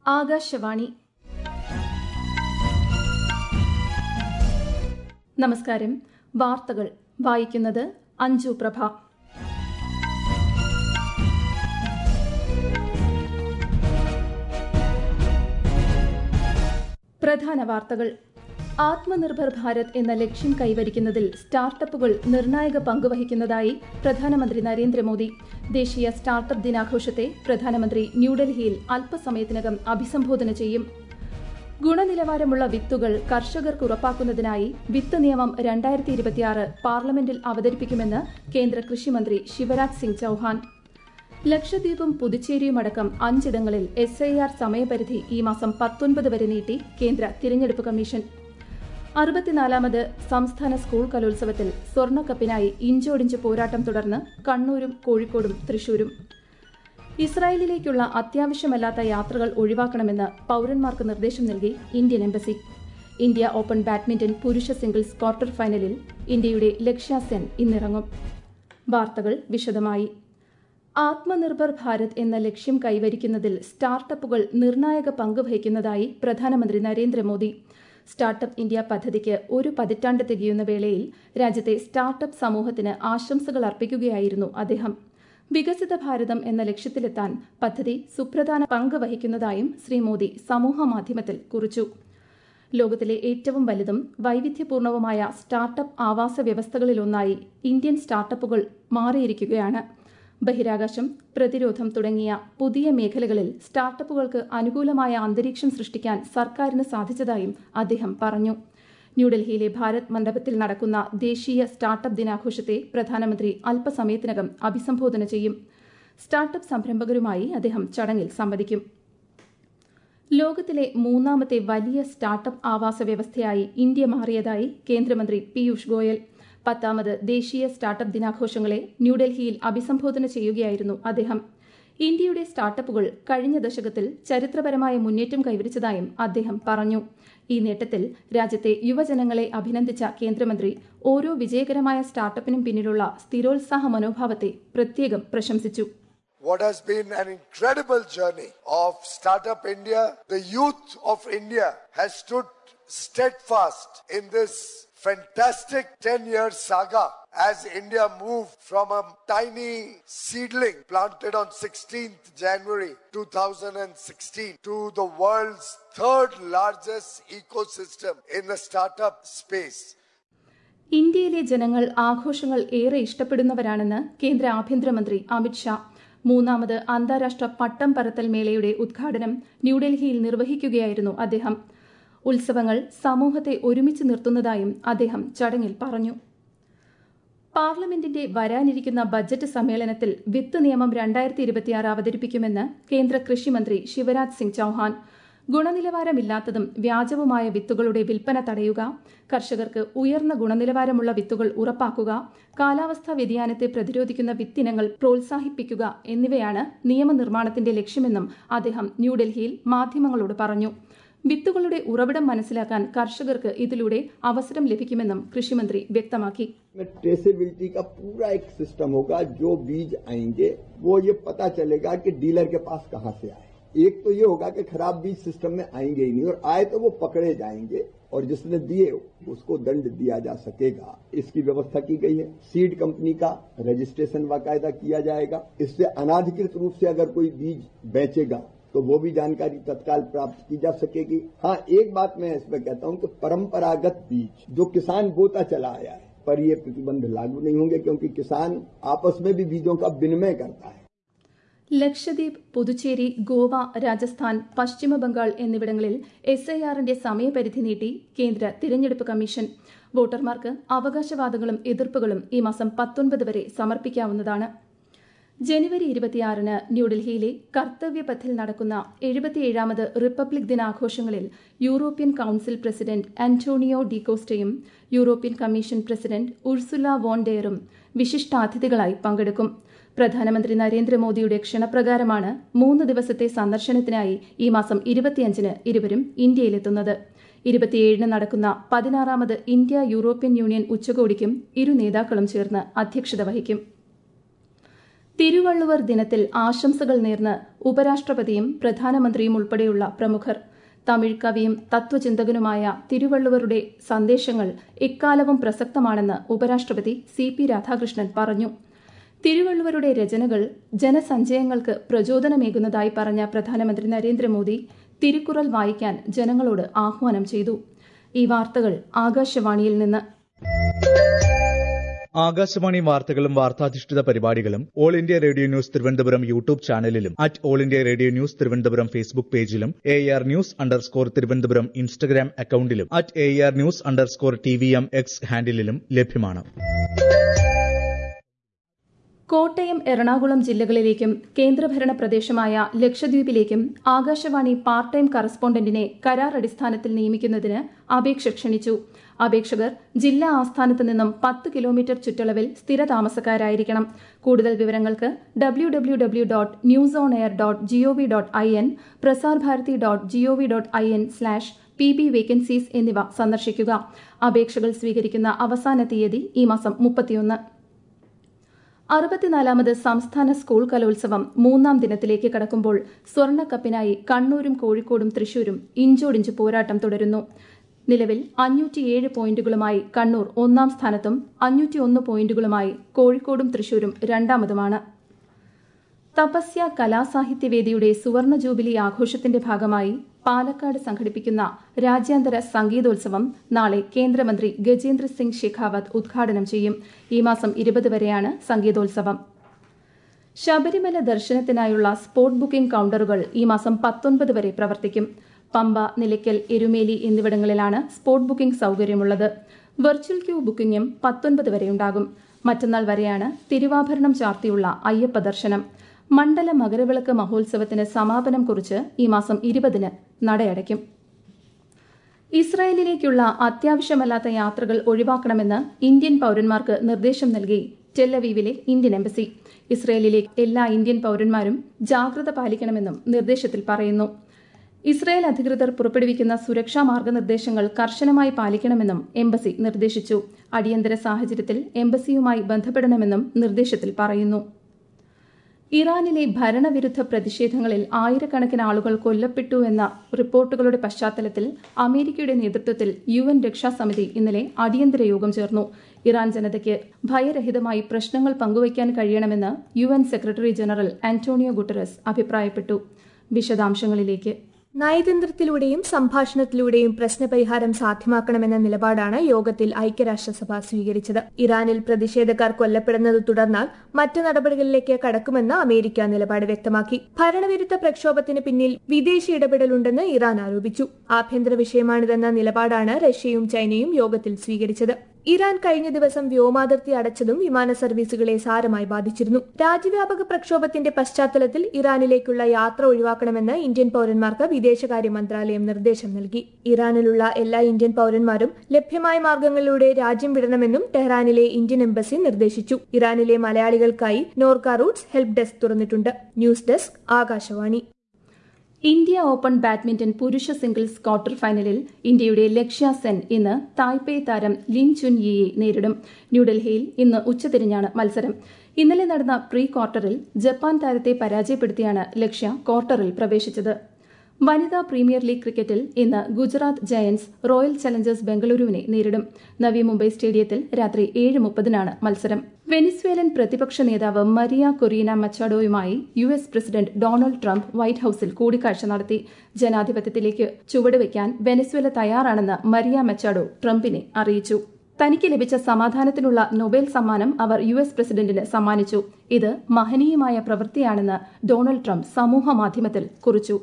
ആകാശവാണി നമസ്കാരം വാർത്തകൾ വായിക്കുന്നത് അഞ്ജു പ്രഭ പ്രധാന വാർത്തകൾ ആത്മനിർഭർ ഭാരത് എന്ന ലക്ഷ്യം കൈവരിക്കുന്നതിൽ സ്റ്റാർട്ടപ്പുകൾ നിർണായക പങ്കുവഹിക്കുന്നതായി പ്രധാനമന്ത്രി നരേന്ദ്രമോദി ദേശീയ സ്റ്റാർട്ടപ്പ് ദിനാഘോഷത്തെ പ്രധാനമന്ത്രി ന്യൂഡൽഹിയിൽ അല്പസമയത്തിനകം അഭിസംബോധന ചെയ്യും ഗുണനിലവാരമുള്ള വിത്തുകൾ കർഷകർക്ക് ഉറപ്പാക്കുന്നതിനായി വിത്ത് നിയമം രണ്ടായിരത്തി ഇരുപത്തിയാറ് പാർലമെന്റിൽ അവതരിപ്പിക്കുമെന്ന് കേന്ദ്ര കൃഷിമന്ത്രി ശിവരാജ് സിംഗ് ചൌഹാൻ ലക്ഷദ്വീപും പുതുച്ചേരിയുമടക്കം അഞ്ചിടങ്ങളിൽ എസ് ഐ ആർ സമയപരിധി ഈ മാസം പത്തൊൻപത് വരെ നീട്ടി കേന്ദ്ര തിരഞ്ഞെടുപ്പ് കമ്മീഷൻ അറുപത്തിനാലാമത് സംസ്ഥാന സ്കൂൾ കലോത്സവത്തിൽ സ്വർണ്ണക്കപ്പിനായി ഇഞ്ചോടിഞ്ച് പോരാട്ടം തുടർന്ന് കണ്ണൂരും കോഴിക്കോടും തൃശൂരും ഇസ്രായേലിലേക്കുള്ള അത്യാവശ്യമല്ലാത്ത യാത്രകൾ ഒഴിവാക്കണമെന്ന് പൌരന്മാർക്ക് നിർദ്ദേശം നൽകി Indian embassy India open badminton പുരുഷ സിംഗിൾസ് ക്വാർട്ടർ ഫൈനലിൽ ഇന്ത്യയുടെ ലക്ഷ്യ സെൻ ഇന്നിറങ്ങും വാർത്തകൾ വിശദമായി ആത്മനിർഭർ ഭാരത് എന്ന ലക്ഷ്യം കൈവരിക്കുന്നതിൽ സ്റ്റാർട്ടപ്പുകൾ നിർണായക പങ്ക് വഹിക്കുന്നതായി പ്രധാനമന്ത്രി നരേന്ദ്രമോദി സ്റ്റാർട്ടപ്പ് ഇന്ത്യ പദ്ധതിക്ക് ഒരു പതിറ്റാണ്ട് തികയുന്ന വേളയിൽ രാജ്യത്തെ സ്റ്റാർട്ടപ്പ് സമൂഹത്തിന് ആശംസകൾ അർപ്പിക്കുകയായിരുന്നു അദ്ദേഹം വികസിത ഭാരതം എന്ന ലക്ഷ്യത്തിലെത്താൻ പദ്ധതി സുപ്രധാന പങ്ക് വഹിക്കുന്നതായും ശ്രീ മോദി സമൂഹമാധ്യമത്തിൽ കുറിച്ചു ലോകത്തിലെ ഏറ്റവും വലുതും വൈവിധ്യപൂർണവുമായ സ്റ്റാർട്ടപ്പ് ആവാസ വ്യവസ്ഥകളിലൊന്നായി ഇന്ത്യൻ സ്റ്റാർട്ടപ്പുകൾ മാറിയിരിക്കുകയാണ് ബഹിരാകാശം പ്രതിരോധം തുടങ്ങിയ പുതിയ മേഖലകളിൽ സ്റ്റാർട്ടപ്പുകൾക്ക് അനുകൂലമായ അന്തരീക്ഷം സൃഷ്ടിക്കാൻ സർക്കാരിന് സാധിച്ചതായും അദ്ദേഹം പറഞ്ഞു ന്യൂഡൽഹിയിലെ ഭാരത് മണ്ഡപത്തിൽ നടക്കുന്ന ദേശീയ സ്റ്റാർട്ടപ്പ് ദിനാഘോഷത്തെ പ്രധാനമന്ത്രി അല്പസമയത്തിനകം അഭിസംബോധന ചെയ്യും സ്റ്റാർട്ടപ്പ് സംരംഭകരുമായി അദ്ദേഹം ചടങ്ങിൽ സംവദിക്കും ലോകത്തിലെ മൂന്നാമത്തെ വലിയ സ്റ്റാർട്ടപ്പ് ആവാസ വ്യവസ്ഥയായി ഇന്ത്യ മാറിയതായി കേന്ദ്രമന്ത്രി പീയൂഷ് ഗോയൽ പത്താമത് ദേശീയ സ്റ്റാർട്ടപ്പ് ദിനാഘോഷങ്ങളെ ന്യൂഡൽഹിയിൽ അഭിസംബോധന ചെയ്യുകയായിരുന്നു അദ്ദേഹം ഇന്ത്യയുടെ സ്റ്റാർട്ടപ്പുകൾ കഴിഞ്ഞ ദശകത്തിൽ ചരിത്രപരമായ മുന്നേറ്റം കൈവരിച്ചതായും അദ്ദേഹം പറഞ്ഞു ഈ നേട്ടത്തിൽ രാജ്യത്തെ യുവജനങ്ങളെ അഭിനന്ദിച്ച കേന്ദ്രമന്ത്രി ഓരോ വിജയകരമായ സ്റ്റാർട്ടപ്പിനും പിന്നിലുള്ള സ്ഥിരോത്സാഹ മനോഭാവത്തെ പ്രത്യേകം പ്രശംസിച്ചു what has been an incredible journey of Startup India. The youth of India has stood steadfast in this fantastic 10 year saga as India moved from a tiny seedling planted on 16th January 2016 to the world's third largest ecosystem in the startup space. ഇന്ത്യയിലെ ജനങ്ങൾ ആഘോഷങ്ങൾ ഏറെ ഇഷ്ടപ്പെടുന്നവരാണെന്ന് കേന്ദ്ര ആഭ്യന്തരമന്ത്രി അമിത്ഷാ മൂന്നാമത് അന്താരാഷ്ട്ര പട്ടം പറത്തൽ മേളയുടെ ഉദ്ഘാടനം ന്യൂഡൽഹിയിൽ നിർവഹിക്കുകയായിരുന്നു അദ്ദേഹം ഉത്സവങ്ങൾ സമൂഹത്തെ ഒരുമിച്ച് നിർത്തുന്നതായും അദ്ദേഹം ചടങ്ങിൽ പറഞ്ഞു പാർലമെന്റിന്റെ വരാനിരിക്കുന്ന ബജറ്റ് സമ്മേളനത്തിൽ വിത്ത് നിയമം രണ്ടായിരത്തി ഇരുപത്തിയാറ് അവതരിപ്പിക്കുമെന്ന് കേന്ദ്ര കൃഷിമന്ത്രി ശിവരാജ് സിംഗ് ചൌഹാൻ ഗുണനിലവാരമില്ലാത്തതും വ്യാജവുമായ വിത്തുകളുടെ വിൽപ്പന തടയുക കർഷകർക്ക് ഉയർന്ന ഗുണനിലവാരമുള്ള വിത്തുകൾ ഉറപ്പാക്കുക കാലാവസ്ഥാ വ്യതിയാനത്തെ പ്രതിരോധിക്കുന്ന വിത്തിനങ്ങൾ പ്രോത്സാഹിപ്പിക്കുക എന്നിവയാണ് നിയമനിർമ്മാണത്തിന്റെ ലക്ഷ്യമെന്നും അദ്ദേഹം ന്യൂഡൽഹിയിൽ മാധ്യമങ്ങളോട് പറഞ്ഞു വിത്തുകളുടെ ഉറവിടം മനസ്സിലാക്കാൻ കർഷകർക്ക് ഇതിലൂടെ അവസരം ലഭിക്കുമെന്നും കൃഷിമന്ത്രി വ്യക്തമാക്കി ट्रेसेबिलिटी का पूरा एक सिस्टम होगा जो बीज आएंगे वो ये पता चलेगा कि डीलर के पास कहां से आए एक तो ये होगा कि खराब बीज सिस्टम में आएंगे ही नहीं और आए तो वो पकड़े जाएंगे और जिसने दिए उसको दंड दिया जा सकेगा इसकी व्यवस्था की गई है सीड कंपनी का रजिस्ट्रेशन बाकायदा किया जाएगा इससे अनाधिकृत रूप से अगर कोई बीज बेचेगा तो वो भी जानकारी तत्काल प्राप्त की जा सकेगी हाँ एक बात मैं इसमें कहता हूं कि परंपरागत बीज जो किसान बोता चला आया है पर ये प्रतिबंध लागू नहीं होंगे क्योंकि किसान आपस में भी बीजों का विनिमय करता है ലക്ഷദ്വീപ് പുതുച്ചേരി ഗോവ രാജസ്ഥാൻ പശ്ചിമ ബംഗാൾ എന്നിവിടങ്ങളിൽ എസ് ഐ ആറിന്റെ സമയപരിധി നീട്ടി കേന്ദ്ര തിരഞ്ഞെടുപ്പ് കമ്മീഷൻ വോട്ടർമാർക്ക് അവകാശവാദങ്ങളും എതിർപ്പുകളും ഈ മാസം പത്തൊൻപത് വരെ സമർപ്പിക്കാവുന്നതാണ് ജനുവരി ഇരുപത്തിയാറിന് ന്യൂഡൽഹിയിലെ കർത്തവ്യപഥിൽ നടക്കുന്ന എഴുപത്തിയേഴാമത് റിപ്പബ്ലിക് ദിനാഘോഷങ്ങളിൽ യൂറോപ്യൻ കൌൺസിൽ പ്രസിഡന്റ് ആന്റോണിയോ ഡിക്കോസ്റ്റയും യൂറോപ്യൻ കമ്മീഷൻ പ്രസിഡന്റ് ഉർസുല വോൺഡെയറും വിശിഷ്ടാതിഥികളായി പങ്കെടുക്കും പ്രധാനമന്ത്രി നരേന്ദ്രമോദിയുടെ ക്ഷണപ്രകാരമാണ് മൂന്ന് ദിവസത്തെ സന്ദർശനത്തിനായി ഈ മാസം ഇരുപത്തിയഞ്ചിന് ഇരുവരും ഇന്ത്യയിലെത്തുന്നത് ഇരുപത്തിയേഴിന് നടക്കുന്ന പതിനാറാമത് ഇന്ത്യ യൂറോപ്യൻ യൂണിയൻ ഉച്ചകോടിക്കും ഇരു നേതാക്കളും ചേർന്ന് അധ്യക്ഷത വഹിക്കും തിരുവള്ളുവർ ദിനത്തിൽ ആശംസകൾ നേർന്ന് ഉപരാഷ്ട്രപതിയും പ്രധാനമന്ത്രിയും ഉൾപ്പെടെയുള്ള പ്രമുഖർ തമിഴ് കവിയും തത്വചിന്തകനുമായ തിരുവള്ളുവരുടെ സന്ദേശങ്ങൾ എക്കാലവും പ്രസക്തമാണെന്ന് ഉപരാഷ്ട്രപതി സി പി രാധാകൃഷ്ണൻ പറഞ്ഞു തിരുവള്ളുവരുടെ രചനകൾ ജനസഞ്ചയങ്ങൾക്ക് പ്രചോദനമേകുന്നതായി പറഞ്ഞ പ്രധാനമന്ത്രി നരേന്ദ്രമോദി തിരുക്കുറൽ വായിക്കാൻ ജനങ്ങളോട് ആഹ്വാനം ചെയ്തു ഈ വാർത്തകൾ ആകാശവാണിയിൽ നിന്ന് ആകാശവാണി വാർത്തകളും വാർത്താധിഷ്ഠിത പരിപാടികളും all India radio news Thiruvananthapuram YouTube ചാനലിലും at all India radio news Thiruvananthapuram Facebook പേജിലും A R news underscore Thiruvananthapuram Instagram അക്കൌണ്ടിലും at A R news underscore T V M X ഹാൻഡിലും ലഭ്യമാണ് കോട്ടയം എറണാകുളം ജില്ലകളിലേക്കും കേന്ദ്രഭരണ പ്രദേശമായ ലക്ഷദ്വീപിലേക്കും ആകാശവാണി പാർട്ട് ടൈം കറസ്പോണ്ടന്റിനെ കരാർ അടിസ്ഥാനത്തിൽ നിയമിക്കുന്നതിന് അപേക്ഷ ക്ഷണിച്ചു അപേക്ഷകർ ജില്ലാ ആസ്ഥാനത്ത് നിന്നും പത്ത് കിലോമീറ്റർ ചുറ്റളവിൽ സ്ഥിരതാമസക്കാരായിരിക്കണം കൂടുതൽ വിവരങ്ങൾക്ക് W W W dot news on air dot gov dot I N Prasar Bharati dot gov dot I N slash P B vacancies എന്നിവ സന്ദർശിക്കുക അപേക്ഷകൾ സ്വീകരിക്കുന്ന അവസാന തീയതി ഈ മാസം മുപ്പത്തിയൊന്ന് അറുപത്തിനാലാമത് സംസ്ഥാന സ്കൂൾ കലോത്സവം മൂന്നാം ദിനത്തിലേക്ക് കടക്കുമ്പോൾ സ്വർണ്ണക്കപ്പിനായി കണ്ണൂരും കോഴിക്കോടും തൃശൂരും ഇഞ്ചോടിഞ്ച് പോരാട്ടം തുടരുന്നു നിലവിൽ അഞ്ഞൂറ്റിയേഴ് പോയിന്റുകളുമായി കണ്ണൂർ ഒന്നാം സ്ഥാനത്തും അഞ്ഞൂറ്റിയൊന്ന് പോയിന്റുകളുമായി കോഴിക്കോടും തൃശൂരും രണ്ടാമതുമാണ് തപസ്യ കലാസാഹിത്യവേദിയുടെ സുവർണ ജൂബിലി ആഘോഷത്തിന്റെ ഭാഗമായി പാലക്കാട് സംഘടിപ്പിക്കുന്ന രാജ്യാന്തര സംഗീതോത്സവം നാളെ കേന്ദ്രമന്ത്രി ഗജേന്ദ്ര സിംഗ് ഷെഖാവത്ത് ഉദ്ഘാടനം ചെയ്യും ഈ മാസം ഇരുപത് വരെയാണ് സംഗീതോത്സവം ശബരിമല ദർശനത്തിനായുള്ള സ്പോട്ട് ബുക്കിംഗ് കൌണ്ടറുകൾ ഈ മാസം പത്തൊൻപത് വരെ പ്രവർത്തിക്കും പമ്പ നിലയ്ക്കൽ എരുമേലി എന്നിവിടങ്ങളിലാണ് സ്പോട്ട് ബുക്കിംഗ് സൌകര്യമുള്ളത് വെർച്വൽ ക്യൂ ബുക്കിംഗും പത്തൊൻപത് വരെയുണ്ടാകും മറ്റന്നാൾ വരെയാണ് തിരുവാഭരണം ചാർത്തിയുള്ള അയ്യപ്പ ദർശനം മണ്ഡല മകരവിളക്ക് മഹോത്സവത്തിന് സമാപനം കുറിച്ച് ഈ മാസം ഇരുപതിന് നടയടയ്ക്കും ഇസ്രായേലിലേക്കുള്ള അത്യാവശ്യമല്ലാത്ത യാത്രകൾ ഒഴിവാക്കണമെന്ന് ഇന്ത്യൻ പൌരന്മാർക്ക് നിർദ്ദേശം നൽകി ടെല്ലവീവിലെ ഇന്ത്യൻ എംബസി ഇസ്രായേലിലെ എല്ലാ ഇന്ത്യൻ പൌരന്മാരും ജാഗ്രത പാലിക്കണമെന്നും നിർദ്ദേശത്തിൽ പറയുന്നു ഇസ്രായേൽ അധികൃതർ പുറപ്പെടുവിക്കുന്ന സുരക്ഷാ മാർഗനിർദ്ദേശങ്ങൾ കർശനമായി പാലിക്കണമെന്നും എംബസി നിർദ്ദേശിച്ചു അടിയന്തര സാഹചര്യത്തിൽ എംബസിയുമായി ബന്ധപ്പെടണമെന്നും നിർദ്ദേശത്തിൽ പറയുന്നു ഇറാനിലെ ഭരണവിരുദ്ധ പ്രതിഷേധങ്ങളിൽ ആയിരക്കണക്കിന് ആളുകൾ കൊല്ലപ്പെട്ടു എന്ന റിപ്പോർട്ടുകളുടെ പശ്ചാത്തലത്തിൽ അമേരിക്കയുടെ നേതൃത്വത്തിൽ യു എൻ രക്ഷാസമിതി ഇന്നലെ അടിയന്തര യോഗം ചേർന്നു ഇറാൻ ജനതയ്ക്ക് ഭയരഹിതമായി പ്രശ്നങ്ങൾ പങ്കുവയ്ക്കാൻ കഴിയണമെന്ന് U N secretary general Antonio Guterres അഭിപ്രായപ്പെട്ടു വിശദാംശങ്ങളിലേക്ക് നയതന്ത്രത്തിലൂടെയും സംഭാഷണത്തിലൂടെയും പ്രശ്നപരിഹാരം സാധ്യമാക്കണമെന്ന നിലപാടാണ് യോഗത്തിൽ ഐക്യരാഷ്ട്രസഭ സ്വീകരിച്ചത് ഇറാനിൽ പ്രതിഷേധക്കാർ കൊല്ലപ്പെടുന്നത് തുടർന്നാൽ മറ്റ് നടപടികളിലേക്ക് കടക്കുമെന്ന് അമേരിക്ക നിലപാട് വ്യക്തമാക്കി ഭരണവിരുദ്ധ പ്രക്ഷോഭത്തിന് പിന്നിൽ വിദേശ ഇടപെടലുണ്ടെന്ന് ഇറാൻ ആരോപിച്ചു ആഭ്യന്തര വിഷയമാണിതെന്ന നിലപാടാണ് റഷ്യയും ചൈനയും യോഗത്തിൽ സ്വീകരിച്ചത് ഇറാൻ കഴിഞ്ഞ ദിവസം വ്യോമാതിർത്തി അടച്ചതും വിമാന സർവീസുകളെ സാരമായി ബാധിച്ചിരുന്നു രാജ്യവ്യാപക പ്രക്ഷോഭത്തിന്റെ പശ്ചാത്തലത്തിൽ ഇറാനിലേക്കുള്ള യാത്ര ഒഴിവാക്കണമെന്ന് ഇന്ത്യൻ പൌരന്മാർക്ക് വിദേശകാര്യ മന്ത്രാലയം നിർദ്ദേശം നൽകി ഇറാനിലുള്ള എല്ലാ ഇന്ത്യൻ പൌരന്മാരും ലഭ്യമായ മാർഗങ്ങളിലൂടെ രാജ്യം വിടണമെന്നും ടെഹ്റാനിലെ ഇന്ത്യൻ എംബസി നിർദ്ദേശിച്ചു ഇറാനിലെ മലയാളികൾക്കായി നോർക്ക റൂട്ട്സ് ഹെൽപ്പ് ഡെസ്ക് തുറന്നിട്ടുണ്ട് news desk Akashvani India open badminton പുരുഷ സിംഗിൾസ് ക്വാർട്ടർ ഫൈനലിൽ ഇന്ത്യയുടെ ലക്ഷ്യ സെൻ ഇന്ന് തായ്പേ താരം ലിൻ ചുൻ യിയെ നേരിടും ന്യൂഡൽഹിയിൽ ഇന്ന് ഉച്ചതിരിഞ്ഞാണ് മത്സരം ഇന്നലെ നടന്ന പ്രീ ക്വാർട്ടറിൽ ജപ്പാൻ താരത്തെ പരാജയപ്പെടുത്തിയാണ് ലക്ഷ്യ ക്വാർട്ടറിൽ പ്രവേശിച്ചത് വനിതാ പ്രീമിയർ ലീഗ് ക്രിക്കറ്റിൽ ഇന്ന് ഗുജറാത്ത് ജയന്റ്സ് റോയൽ ചലഞ്ചേഴ്സ് ബംഗളൂരുവിനെ നേരിടും നവി മുംബൈ സ്റ്റേഡിയത്തിൽ രാത്രി ഏഴ് മുപ്പതിനാണ് മത്സരം വെനിസ്വേലൻ പ്രതിപക്ഷ നേതാവ് മരിയ കൊറീന മച്ചാഡോയുമായി U S president Donald Trump white ഹൌസിൽ കൂടിക്കാഴ്ച നടത്തി ജനാധിപത്യത്തിലേക്ക് ചുവടുവയ്ക്കാൻ വെനസ്വേല തയ്യാറാണെന്ന് മരിയ മച്ചാഡോ ട്രംപിനെ അറിയിച്ചു തനിക്ക് ലഭിച്ച സമാധാനത്തിനുള്ള നൊബേൽ സമ്മാനം അവർ യു എസ് പ്രസിഡന്റിന് സമ്മാനിച്ചു ഇത് മഹനീയമായ പ്രവൃത്തിയാണെന്ന് ഡൊണാൾഡ് ട്രംപ് സമൂഹമാധ്യമത്തിൽ കുറിച്ചു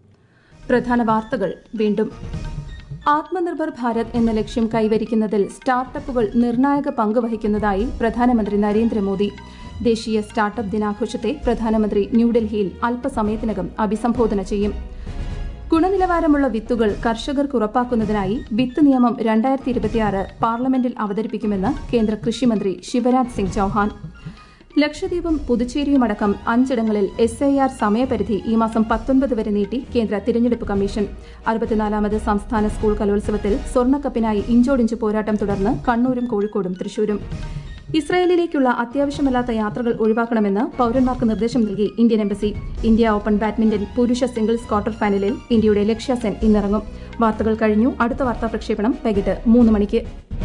പ്രധാന വാർത്തകൾ വീണ്ടും ആത്മനിർഭർ ഭാരത് എന്ന ലക്ഷ്യം കൈവരിക്കുന്നതിൽ സ്റ്റാർട്ടപ്പുകൾ നിർണായക പങ്ക് വഹിക്കുന്നതായി പ്രധാനമന്ത്രി നരേന്ദ്രമോദി ദേശീയ സ്റ്റാർട്ടപ്പ് ദിനാഘോഷത്തെ പ്രധാനമന്ത്രി ന്യൂഡൽഹിയിൽ അല്പസമയത്തിനകം അഭിസംബോധന ചെയ്യും ഗുണനിലവാരമുള്ള വിത്തുകൾ കർഷകർക്ക് ഉറപ്പാക്കുന്നതിനായി വിത്ത് നിയമം രണ്ടായിരത്തി ഇരുപത്തിയാറ് പാർലമെന്റിൽ അവതരിപ്പിക്കുമെന്ന് കേന്ദ്ര കൃഷിമന്ത്രി ശിവരാജ് സിംഗ് ചൌഹാൻ ലക്ഷദ്വീപും പുതുച്ചേരിയുമടക്കം അഞ്ചിടങ്ങളിൽ എസ് ഐ ആർ സമയപരിധി ഈ മാസം പത്തൊൻപത് വരെ നീട്ടി കേന്ദ്ര തിരഞ്ഞെടുപ്പ് കമ്മീഷൻ അറുപത്തിനാലാമത് സംസ്ഥാന സ്കൂൾ കലോത്സവത്തിൽ സ്വർണ്ണക്കപ്പിനായി ഇഞ്ചോടിഞ്ച് പോരാട്ടം തുടർന്ന് കണ്ണൂരും കോഴിക്കോടും തൃശൂരും ഇസ്രായേലിലേക്കുള്ള അത്യാവശ്യമല്ലാത്ത യാത്രകൾ ഒഴിവാക്കണമെന്ന് പൌരന്മാർക്ക് നിർദ്ദേശം നൽകി Indian embassy India open badminton പുരുഷ സിംഗിൾസ് ക്വാർട്ടർ ഫൈനലിൽ ഇന്ത്യയുടെ ലക്ഷ്യ സെൻ ഇന്നിറങ്ങും വാർത്തകൾ കഴിഞ്ഞു അടുത്ത വാർത്താ പ്രക്ഷേപണം വൈകിട്ട് മൂന്ന് മണിക്ക്